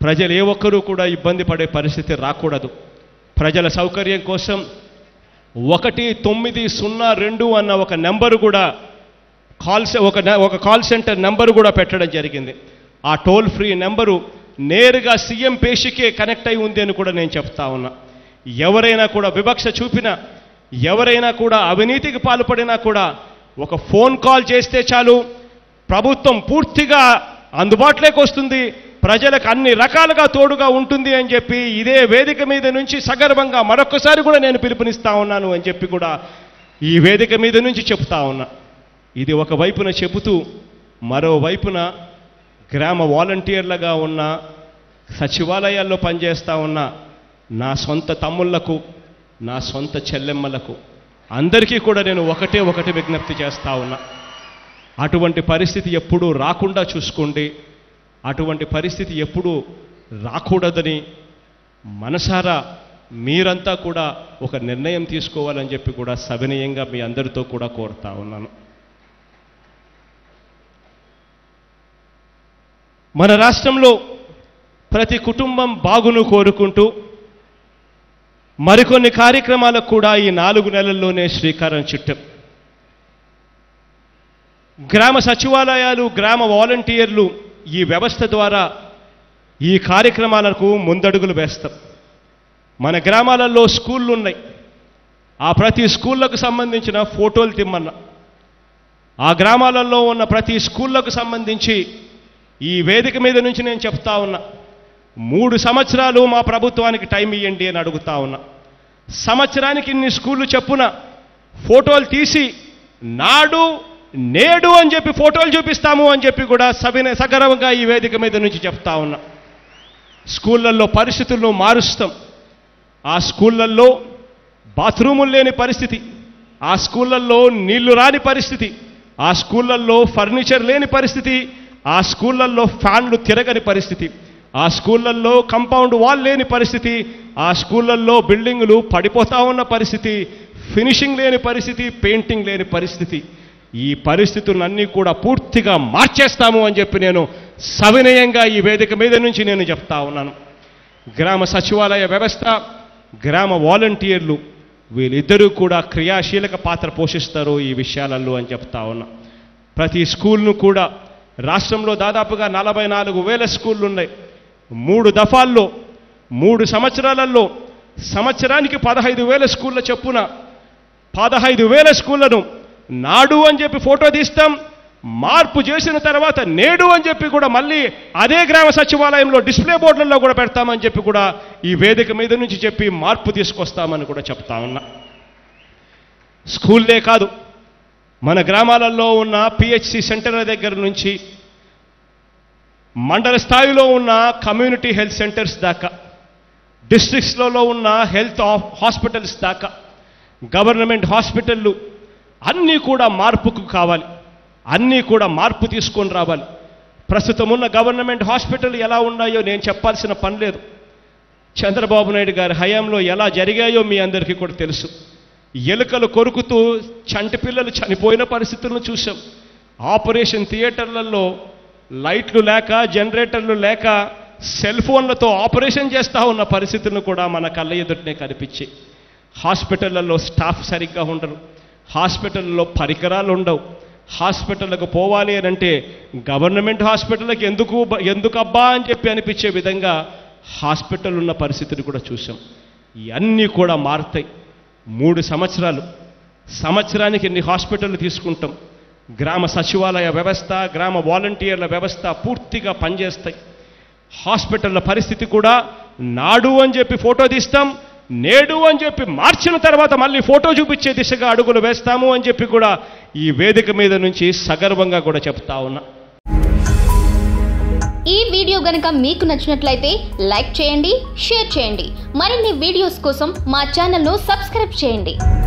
ప్రజలు ఏ ఒక్కరూ కూడా ఇబ్బంది పడే పరిస్థితి రాకూడదు ప్రజల సౌకర్యం కోసం ఒకటి తొమ్మిది సున్నా రెండు అన్న ఒక నెంబరు కూడా కాల్ సె- ఒక నె- ఒక కాల్ సెంటర్ నెంబరు కూడా పెట్టడం జరిగింది ఆ టోల్ ఫ్రీ నెంబరు నేరుగా సీఎం పేషికే కనెక్ట్ అయి ఉంది అని కూడా నేను చెప్తా ఉన్నా ఎవరైనా కూడా వివక్ష చూపినా ఎవరైనా కూడా అవినీతికి పాల్పడినా కూడా ఒక ఫోన్ కాల్ చేస్తే చాలు ప్రభుత్వం పూర్తిగా అందుబాటులోకి వస్తుంది ప్రజలకు అన్ని రకాలుగా తోడుగా ఉంటుంది అని చెప్పి ఇదే వేదిక మీద నుంచి సగర్వంగా మరొకసారి కూడా నేను పిలుపునిస్తా ఉన్నాను అని చెప్పి కూడా ఈ వేదిక మీద నుంచి చెప్తా ఉన్నా ఇది ఒక వైపున చెబుతూ మరోవైపున గ్రామ వాలంటీర్లుగా ఉన్న సచివాలయాల్లో పనిచేస్తా ఉన్న నా సొంత తమ్ముళ్లకు నా సొంత చెల్లెమ్మలకు అందరికీ కూడా నేను ఒకటే ఒకటి విజ్ఞప్తి చేస్తా ఉన్నా అటువంటి పరిస్థితి ఎప్పుడూ రాకుండా చూసుకోండి అటువంటి పరిస్థితి ఎప్పుడూ రాకూడదని మనసారా మీరంతా కూడా ఒక నిర్ణయం తీసుకోవాలని చెప్పి కూడా సవినయంగా మీ అందరితో కూడా కోరుతా ఉన్నాను మన రాష్ట్రంలో ప్రతి కుటుంబం బాగును కోరుకుంటూ మరికొన్ని కార్యక్రమాలకు కూడా ఈ నాలుగు నెలల్లోనే శ్రీకారం చుట్టాం గ్రామ సచివాలయాలు గ్రామ వాలంటీర్లు ఈ వ్యవస్థ ద్వారా ఈ కార్యక్రమాలకు ముందడుగులు వేస్తాం మన గ్రామాలలో స్కూళ్ళు ఉన్నాయి ఆ ప్రతి స్కూళ్ళకు సంబంధించిన ఫోటోలు తిమ్మన్నా ఆ గ్రామాలలో ఉన్న ప్రతి స్కూళ్ళకు సంబంధించి ఈ వేదిక మీద నుంచి నేను చెప్తా ఉన్నా మూడు సంవత్సరాలు మా ప్రభుత్వానికి టైం ఇవ్వండి అని అడుగుతా ఉన్నా సంవత్సరానికి ఇన్ని స్కూళ్ళు చెప్పున ఫోటోలు తీసి నాడు నేడు అని చెప్పి ఫోటోలు చూపిస్తాము అని చెప్పి కూడా సవిన సగర్వంగా ఈ వేదిక మీద నుంచి చెప్తా ఉన్నా స్కూళ్ళల్లో పరిస్థితులను మారుస్తాం ఆ స్కూళ్ళల్లో బాత్రూములు లేని పరిస్థితి ఆ స్కూళ్ళల్లో నీళ్లు రాని పరిస్థితి ఆ స్కూళ్ళల్లో ఫర్నిచర్ లేని పరిస్థితి ఆ స్కూళ్ళల్లో ఫ్యాన్లు తిరగని పరిస్థితి ఆ స్కూళ్ళల్లో కంపౌండ్ వాల్ లేని పరిస్థితి ఆ స్కూళ్ళల్లో బిల్డింగులు పడిపోతా ఉన్న పరిస్థితి ఫినిషింగ్ లేని పరిస్థితి పెయింటింగ్ లేని పరిస్థితి ఈ పరిస్థితులన్నీ కూడా పూర్తిగా మార్చేస్తాము అని చెప్పి నేను సవినయంగా ఈ వేదిక మీద నుంచి నేను చెప్తా ఉన్నాను గ్రామ సచివాలయ వ్యవస్థ గ్రామ వాలంటీర్లు వీళ్ళిద్దరూ కూడా క్రియాశీలక పాత్ర పోషిస్తారు ఈ విషయాలలో అని చెప్తా ఉన్నా ప్రతి స్కూల్ను కూడా రాష్ట్రంలో దాదాపుగా నలభై నాలుగు వేల స్కూళ్ళు ఉన్నాయి మూడు దఫాల్లో మూడు సంవత్సరాలలో సంవత్సరానికి పదహైదు వేల స్కూళ్ళ చొప్పున పదహైదు వేల స్కూళ్లను నాడు అని చెప్పి ఫోటో తీస్తాం మార్పు చేసిన తర్వాత నేడు అని చెప్పి కూడా మళ్ళీ అదే గ్రామ సచివాలయంలో డిస్ప్లే బోర్డులలో కూడా పెడతామని చెప్పి కూడా ఈ వేదిక మీద నుంచి చెప్పి మార్పు తీసుకొస్తామని కూడా చెప్తా ఉన్నా స్కూల్లే కాదు మన గ్రామాలలో ఉన్న పిహెచ్సి సెంటర్ల దగ్గర నుంచి మండల స్థాయిలో ఉన్న కమ్యూనిటీ హెల్త్ సెంటర్స్ దాకా డిస్ట్రిక్ట్స్లలో ఉన్న హెల్త్ హాస్పిటల్స్ దాకా గవర్నమెంట్ హాస్పిటళ్ళు అన్నీ కూడా మార్పుకు కావాలి అన్నీ కూడా మార్పు తీసుకొని రావాలి ప్రస్తుతం ఉన్న గవర్నమెంట్ హాస్పిటల్ ఎలా ఉన్నాయో నేను చెప్పాల్సిన పని లేదు చంద్రబాబు నాయుడు గారి హయాంలో ఎలా జరిగాయో మీ అందరికీ కూడా తెలుసు ఎలుకలు కొరుకుతూ చంటి పిల్లలు చనిపోయిన పరిస్థితులను చూసాం ఆపరేషన్ థియేటర్లలో లైట్లు లేక జనరేటర్లు లేక సెల్ ఫోన్లతో ఆపరేషన్ చేస్తూ ఉన్న పరిస్థితులను కూడా మన కళ్ళ ఎదుటనే కనిపించి హాస్పిటళ్లలో స్టాఫ్ సరిగ్గా ఉండరు హాస్పిటల్లో పరికరాలు ఉండవు హాస్పిటల్లకు పోవాలి అని అంటే గవర్నమెంట్ హాస్పిటల్కి ఎందుకు బ- ఎందుకు అబ్బా అని చెప్పి అనిపించే విధంగా హాస్పిటల్ ఉన్న పరిస్థితిని కూడా చూసాం ఇవన్నీ కూడా మారుతాయి మూడు సంవత్సరాలు సంవత్సరానికి ఎన్ని హాస్పిటళ్ళు తీసుకుంటాం గ్రామ సచివాలయ వ్యవస్థ గ్రామ వాలంటీర్ల వ్యవస్థ పూర్తిగా పనిచేస్తాయి హాస్పిటల్ల పరిస్థితి కూడా నాడు అని చెప్పి ఫోటో తీస్తాం నేడు అని చెప్పి మార్చిన తర్వాత మళ్ళీ ఫోటో చూపించే దిశగా అడుగులు వేస్తాము అని చెప్పి కూడా ఈ వేదిక మీద నుంచి సగర్వంగా కూడా చెప్తా ఉన్నా ఈ వీడియో గనుక మీకు నచ్చినట్లయితే లైక్ చేయండి షేర్ చేయండి మరిన్ని వీడియోస్ కోసం మా ఛానల్ను సబ్స్క్రైబ్ చేయండి